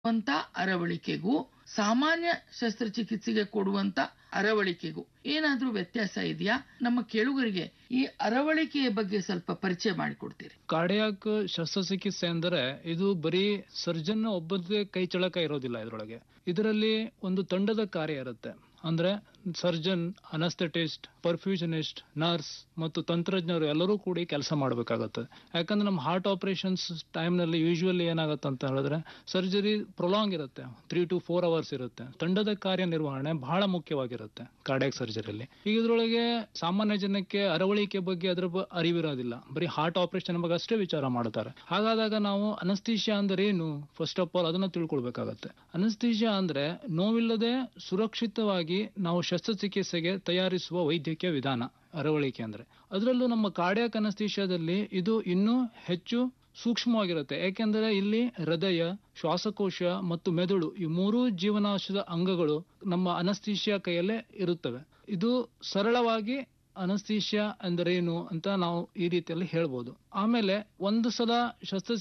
ವಂತ ಅರವಳಿಕೆಗೂ ಸಾಮಾನ್ಯ ಶಸ್ತ್ರಚಿಕಿತ್ಸೆಗೆ ಕೊಡುವಂತ ಅರವಳಿಕೆಗೂ ಏನಾದ್ರೂ ವ್ಯತ್ಯಾಸ ಇದೆಯಾ ನಮ್ಮ ಕೇಳುಗರಿಗೆ ಈ ಅರವಳಿಕೆಯ ಬಗ್ಗೆ ಸ್ವಲ್ಪ ಪರಿಚಯ ಮಾಡಿಕೊಡ್ತೀರಿ ಕಾರ್ಡಿಯಾಕ್ ಶಸ್ತ್ರಚಿಕಿತ್ಸೆ ಅಂದರೆ ಇದು ಬರೀ ಸರ್ಜನ್ ಒಬ್ಬದೇ ಕೈ ಚಳಕ ಇರೋದಿಲ್ಲ ಇದರೊಳಗೆ ಇದರಲ್ಲಿ ಒಂದು ತಂಡದ ಕಾರ್ಯ ಇರುತ್ತೆ ಅಂದ್ರೆ ಸರ್ಜನ್ ಅನಸ್ಥೆಟಿಸ್ಟ್ ಪರ್ಫ್ಯೂಷನಿಸ್ಟ್ ನರ್ಸ್ ಮತ್ತು ತಂತ್ರಜ್ಞರು ಎಲ್ಲರೂ ಕೂಡಿ ಕೆಲಸ ಮಾಡಬೇಕಾಗತ್ತೆ ಯಾಕಂದ್ರೆ ನಮ್ಮ ಹಾರ್ಟ್ ಆಪರೇಷನ್ಸ್ ಟೈಮ್ನಲ್ಲಿ ಯೂಶುವಲಿ ಏನಾಗುತ್ತೆ ಅಂತ ಹೇಳಿದ್ರೆ ಸರ್ಜರಿ ಪ್ರೊಲಾಂಗ್ ಇರುತ್ತೆ ತ್ರೀ ಟು ಫೋರ್ ಅವರ್ಸ್ ಇರುತ್ತೆ ತಂಡದ ಕಾರ್ಯನಿರ್ವಹಣೆ ಬಹಳ ಮುಖ್ಯವಾಗಿರುತ್ತೆ ಕಾರ್ಡಿಯಾಕ್ ಸರ್ಜರಿಯಲ್ಲಿ ಈಗ ಇದ್ರೊಳಗೆ ಸಾಮಾನ್ಯ ಜನಕ್ಕೆ ಅರವಳಿಕೆ ಬಗ್ಗೆ ಅದ್ರ ಬ- ಅರಿವಿರೋದಿಲ್ಲ ಬರೀ ಹಾರ್ಟ್ ಆಪರೇಷನ್ ಬಗ್ಗೆ ಅಷ್ಟೇ ವಿಚಾರ ಮಾಡ್ತಾರೆ ಹಾಗಾದಾಗ ನಾವು ಅನಸ್ತೀಶಿಯಾ ಅಂದ್ರೆ ಏನು ಫಸ್ಟ್ ಆಫ್ ಆಲ್ ಅದನ್ನ ತಿಳ್ಕೊಳ್ಬೇಕಾಗತ್ತೆ ಅನಸ್ತೀಶಿಯಾ ಅಂದ್ರೆ ನೋವಿಲ್ಲದೆ ಸುರಕ್ಷಿತವಾಗಿ ನಾವು ಶಸ್ತ್ರಚಿಕಿತ್ಸೆಗೆ ತಯಾರಿಸುವ ವೈದ್ಯಕೀಯ ವಿಧಾನ ಅರವಳಿಕೆ ಅಂದ್ರೆ ಅದರಲ್ಲೂ ನಮ್ಮ ಕಾರ್ಡಿಯಾಕ್ ಅನಸ್ತೀಶಿಯಾದಲ್ಲಿ ಇದು ಇನ್ನೂ ಹೆಚ್ಚು ಸೂಕ್ಷ್ಮವಾಗಿರುತ್ತೆ ಯಾಕೆಂದರೆ ಇಲ್ಲಿ ಹೃದಯ ಶ್ವಾಸಕೋಶ ಮತ್ತು ಮೆದುಳು ಈ ಮೂರೂ ಜೀವನಾಂಶದ ಅಂಗಗಳು ನಮ್ಮ ಅನಸ್ತೀಶಿಯಾ ಕೈಯಲ್ಲೇ ಇರುತ್ತವೆ ಇದು ಸರಳವಾಗಿ ಅನಸ್ತೀಶಿಯಾ ಅಂದರೇನು ಅಂತ ನಾವು ಈ ರೀತಿಯಲ್ಲಿ ಹೇಳ್ಬೋದು ಆಮೇಲೆ ಒಂದು ಸಲ ಶಸ್ತ್ರ